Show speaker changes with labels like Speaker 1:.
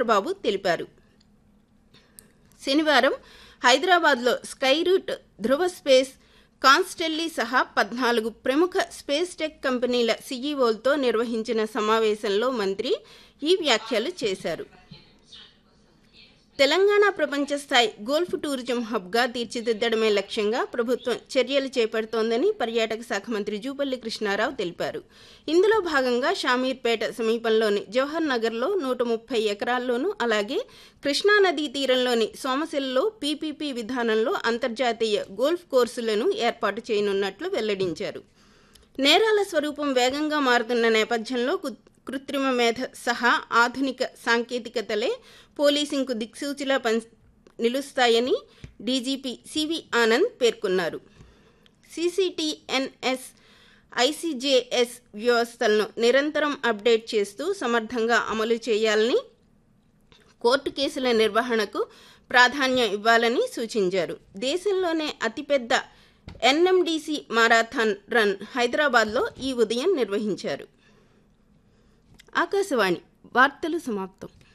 Speaker 1: చంద్రబాబు తెలిపారు శనివారం హైదరాబాద్లో స్కై రూట్ ధృవ స్పేస్ కాన్స్టెల్లీ సహా పద్నాలుగు ప్రముఖ స్పేస్ టెక్ కంపెనీల సీఈఓలతో నిర్వహించిన సమావేశంలో మంత్రి ఈ వ్యాఖ్యలు చేశారు తెలంగాణ ప్రపంచ స్థాయి గోల్ఫ్ టూరిజం హబ్గా తీర్చిదిద్దడమే లక్ష్యంగా ప్రభుత్వం చర్యలు చేపడుతోందని పర్యాటక శాఖ మంత్రి జూపల్లి కృష్ణారావు తెలిపారు ఇందులో భాగంగా షామీర్పేట సమీపంలోని జవహర్ నగర్లో నూట ముప్పై ఎకరాల్లోనూ అలాగే కృష్ణానదీ తీరంలోని సోమశిలలో పీపీపీ విధానంలో అంతర్జాతీయ గోల్ఫ్ కోర్సులను ఏర్పాటు చేయనున్నట్లు వెల్లడించారు నేరాల స్వరూపం వేగంగా మారుతున్న నేపథ్యంలో కు- కృత్రిమ మేధ సహా ఆధునిక సాంకేతికతలే పోలీసింగ్కు దిక్సూచిలా పని నిలుస్తాయని డీజీపీ సివి ఆనంద్ పేర్కొన్నారు సీసీటీఎన్ఎస్ ఐసీజేఎస్ వ్యవస్థలను నిరంతరం అప్డేట్ చేస్తూ సమర్థంగా అమలు చేయాలని కోర్టు కేసుల నిర్వహణకు ప్రాధాన్యం ఇవ్వాలని సూచించారు దేశంలోనే అతిపెద్ద ఎన్ఎండిసి మారాథాన్ రన్ హైదరాబాద్లో ఈ ఉదయం నిర్వహించారు ఆకాశవాణి వార్తలు సమాప్తం